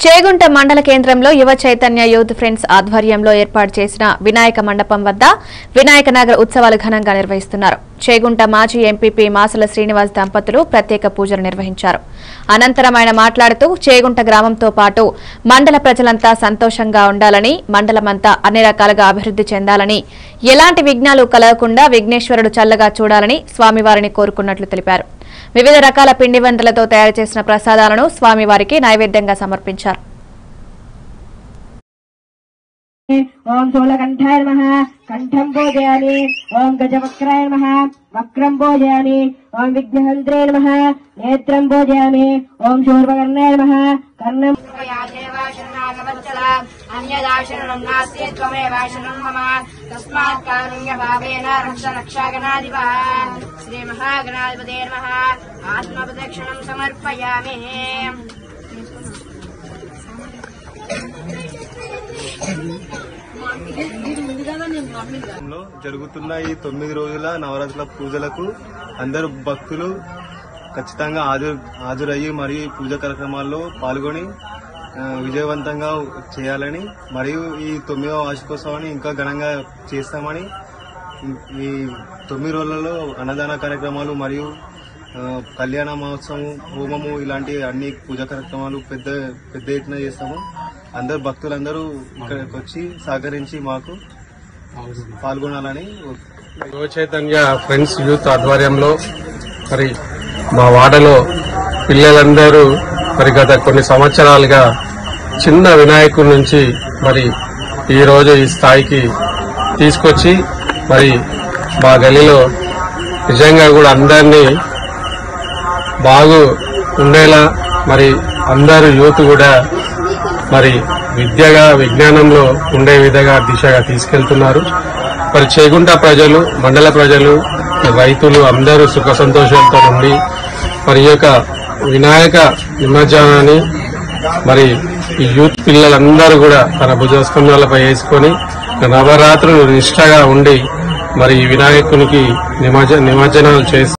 చేగుంట మండల కేంద్రంలో యువ చైతన్య యూత్ ఫ్రెండ్స్ ఆధ్వర్యంలో ఏర్పాటు చేసిన వినాయక మండపం వద్ద వినాయక నగర్ ఉత్సవాలు ఘనంగా నిర్వహిస్తున్నారు చేగుంట మాజీ ఎంపీపీ మాసుల శ్రీనివాస్ దంపతులు ప్రత్యేక పూజలు నిర్వహించారు అనంతరం ఆయన మాట్లాడుతూ చేగుంట గ్రామంతో పాటు మండల ప్రజలంతా సంతోషంగా ఉండాలని మండలమంతా అన్ని రకాలుగా అభివృద్ధి చెందాలని ఎలాంటి విఘ్నాలు కలగకుండా విఘ్నేశ్వరుడు చల్లగా చూడాలని స్వామివారిని కోరుకున్నట్లు తెలిపారు వివిధ రకాల పిండి వంటలతో తయారు చేసిన ప్రసాదాలను స్వామివారికి నైవేద్యంగా సమర్పించారు ఓం స్థూలకంఠాయ నమ కంఠం పూజయామి ఓం గజవక్రాయ నమ వక్రం పూజయామి ఓం విఘ్నహంత్రే నమ నేత్రం పూజయామి ఓం శూర్పకర్ణాయ నమ కర్ణం అన్యదాశరణం నాస్తి త్వమేవాశరణం మమ తస్మాత్ కారుణ్యభావేన రక్ష రక్షాగణాధిప శ్రీ మహాగణాధిపతే నమ ఆత్మప్రదక్షిణం సమర్పయామి లో జరుగుతున్న ఈ తొమ్మిది రోజుల నవరాత్రుల పూజలకు అందరు భక్తులు ఖచ్చితంగా హాజరు హాజరయ్యి మరియు ఈ పూజ కార్యక్రమాల్లో పాల్గొని ఆ, విజయవంతంగా చేయాలని మరియు ఈ తొమ్మిదవ వార్షికోత్సవాన్ని ఇంకా ఘనంగా చేస్తామని ఈ- ఈ తొమ్మిది రోజులలో అన్నదాన కార్యక్రమాలు మరియు ఆ, కళ్యాణ మహోత్సవం హోమము ఇలాంటి అన్ని పూజా కార్యక్రమాలు పెద్ద పెద్ద ఎత్తున చేస్తాము అందరు భక్తులందరూ ఇక్కడికి వచ్చి సహకరించి మాకు పాల్గొనాలని కోరుకుంటున్నాను. యువ చైతన్య ఫ్రెండ్స్ యూత్ ఆధ్వర్యంలో మరి మా వాడలో పిల్లలందరూ మరి గత కొన్ని సంవత్సరాలుగా చిన్న వినాయకుడి నుంచి మరి ఈ రోజు ఈ స్థాయికి తీసుకొచ్చి మరి మా గలిలో నిజంగా కూడా అందరినీ బాగు ఉండేలా మరి అందరు యూత్ కూడా మరి విద్యగా విజ్ఞానంలో ఉండే విధంగా దిశగా తీసుకెళ్తున్నారు మరి చేగుంట ప్రజలు మండల ప్రజలు రైతులు అందరూ సుఖ సంతోషాలతో ఉండి మరి ఈ యొక్క వినాయక నిమజ్జనాన్ని మరి ఈ యూత్ పిల్లలందరూ కూడా తన భుజస్కంధాలపై వేసుకొని నవరాత్రులు నిష్ఠగా ఉండి మరి ఈ వినాయకునికి నిమజ్జ నిమజ్జనాలు చేసి